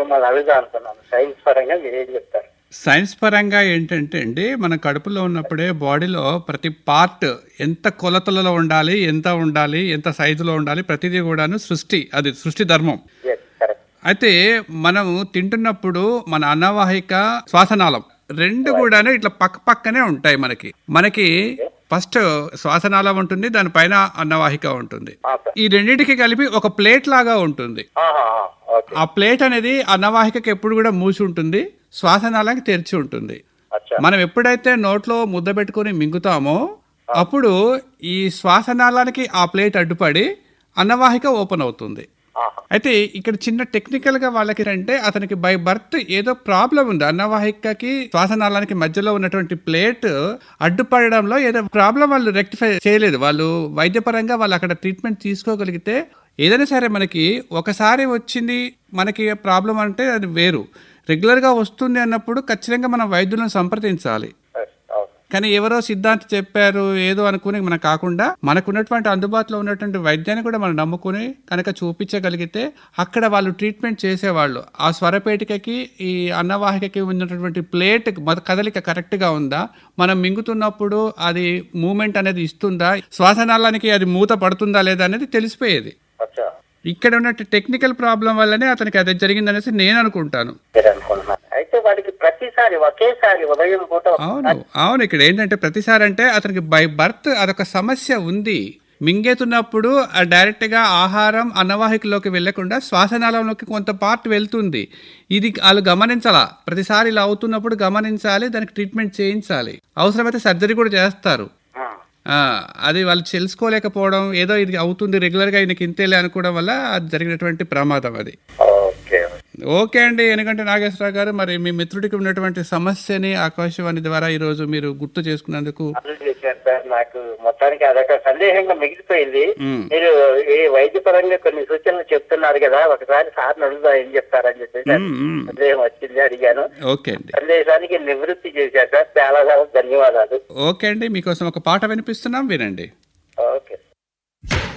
మిమ్మల్ని అడుగుదాం అనుకున్నాను సైన్స్ పరంగా మీరేం చెప్తారు సైన్స్ పరంగా ఏంటంటే అండి మన కడుపులో ఉన్నప్పుడే బాడీలో ప్రతి పార్ట్ ఎంత కొలతలలో ఉండాలి ఎంత ఉండాలి ఎంత సైజులో ఉండాలి ప్రతిదీ కూడాను సృష్టి అది సృష్టి ధర్మం ఎస్ కరెక్ట్ అయితే మనము తింటున్నప్పుడు మన అన్నవాహిక శ్వాసనాళం రెండు కూడాను ఇట్లా పక్క పక్కనే ఉంటాయి మనకి మనకి ఫస్ట్ శ్వాసనాళం ఉంటుంది దానిపైన అన్నవాహిక ఉంటుంది సార్ ఈ రెండింటికి కలిపి ఒక ప్లేట్ లాగా ఉంటుంది ఆహా, ఆ, ఓకే ఆ ప్లేట్ అనేది అన్నవాహికకి ఎప్పుడు కూడా మూసి ఉంటుంది శ్వాసనాళానికి తెరిచి ఉంటుంది అచ్చా మనం ఎప్పుడైతే నోట్లో ముద్ద పెట్టుకొని మింగుతామో అప్పుడు ఈ శ్వాసనాళానికి ఆ ప్లేట్ అడ్డుపడి అన్నవాహిక ఓపెన్ అవుతుంది ఆహా, అయితే ఇక్కడ చిన్న టెక్నికల్ గా వాళ్ళకి అంటే అతనికి బై బర్త్ ఏదో ప్రాబ్లం ఉంది అన్నవాహికకి శ్వాసనాళానికి మధ్యలో ఉన్నటువంటి ప్లేట్ అడ్డుపడడంలో ఏదో ప్రాబ్లం వాళ్ళు రెక్టిఫై చేయలేదు వాళ్ళు వైద్యపరంగా వాళ్ళు అక్కడ ట్రీట్మెంట్ తీసుకోగలిగితే ఏదైనా సరే మనకి ఒకసారి వచ్చింది మనకి ప్రాబ్లం అంటే అది వేరు రెగ్యులర్ గా వస్తుంది అన్నప్పుడు ఖచ్చితంగా మనం వైద్యులను సంప్రదించాలి ఎస్, అవును. కానీ ఎవరో సిద్ధాంతి చెప్పారు ఏదో అనుకుని మనం కాకుండా మనకున్నటువంటి అందుబాటులో ఉన్నటువంటి వైద్యాన్ని కూడా మనం నమ్ముకుని కనుక చూపించగలిగితే అక్కడ వాళ్ళు ట్రీట్మెంట్ చేసేవాళ్ళు ఆ స్వరపేటికకి ఈ అన్నవాహికకి ఉన్నటువంటి ప్లేట్ మొద- కదలిక కరెక్ట్ గా ఉందా మనం మింగుతున్నప్పుడు అది మూమెంట్ అనేది ఇస్తుందా శ్వాసనాళానికి అది మూత పడుతుందా లేదా అనేది తెలిసిపోయేది అచ్చా ఇక్కడ ఉన్న టెక్నికల్ ప్రాబ్లం వల్లనే అతనికి అది జరిగిందనేసి నేను అనుకుంటాను మీరు అనుకుంటున్నారు అయితే వాడికి ప్రతిసారి ఒకేసారి ఉదయం పూట అవును అవును ఇక్కడ ఏంటంటే ప్రతిసారి అంటే అతనికి బై బర్త్ అదొక సమస్య ఉంది మింగేతున్నప్పుడు ఆ డైరెక్ట్ గా ఆహారం అన్నవాహికలోకి వెళ్లకుండా శ్వాసనాళంలోకి కొంత పార్ట్ వెళ్తుంది ఇది వాళ్ళు గమనించాలా ప్రతిసారి ఇలా అవుతున్నప్పుడు గమనించాలి దానికి ట్రీట్మెంట్ చేయించాలి అవసరమైతే సర్జరీ కూడా చేస్తారు ఆ, ఆ, అది వాళ్ళు తెలుసుకోలేకపోవడం ఏదో ఇది అవుతుంది రెగ్యులర్ గా ఈయనకి ఇంతేలే అనుకోవడం వల్ల అది జరిగినటువంటి ప్రమాదం అది ఓకే ఓకే అండి ఎందుకంటే నాగేశ్వరరావు గారు మరి మీ మిత్రుడికి ఉన్నటువంటి సమస్యని ఆకాశవాణి ద్వారా ఈ రోజు మీరు గుర్తు చేసుకున్నందుకు అర్థం చేశారు సార్ నాకు మొత్తానికి అదొక సందేహంగా మిగిలిపోయింది మ్. మీరు ఈ వైద్యపరంగా కొన్ని సూచనలు చెప్తున్నారు కదా ఒకసారి సార్ అడుగుదా ఏం చెప్తారని చెప్పేసి మ్, మ్. సందేహం వచ్చింది అడిగాను ఓకే అండి సందేశానికి నివృత్తి చేశారు సార్ చాలా చాలా ధన్యవాదాలు ఓకే అండి మీకోసం ఒక పాట వినిపిస్తున్నాం వినండి ఓకే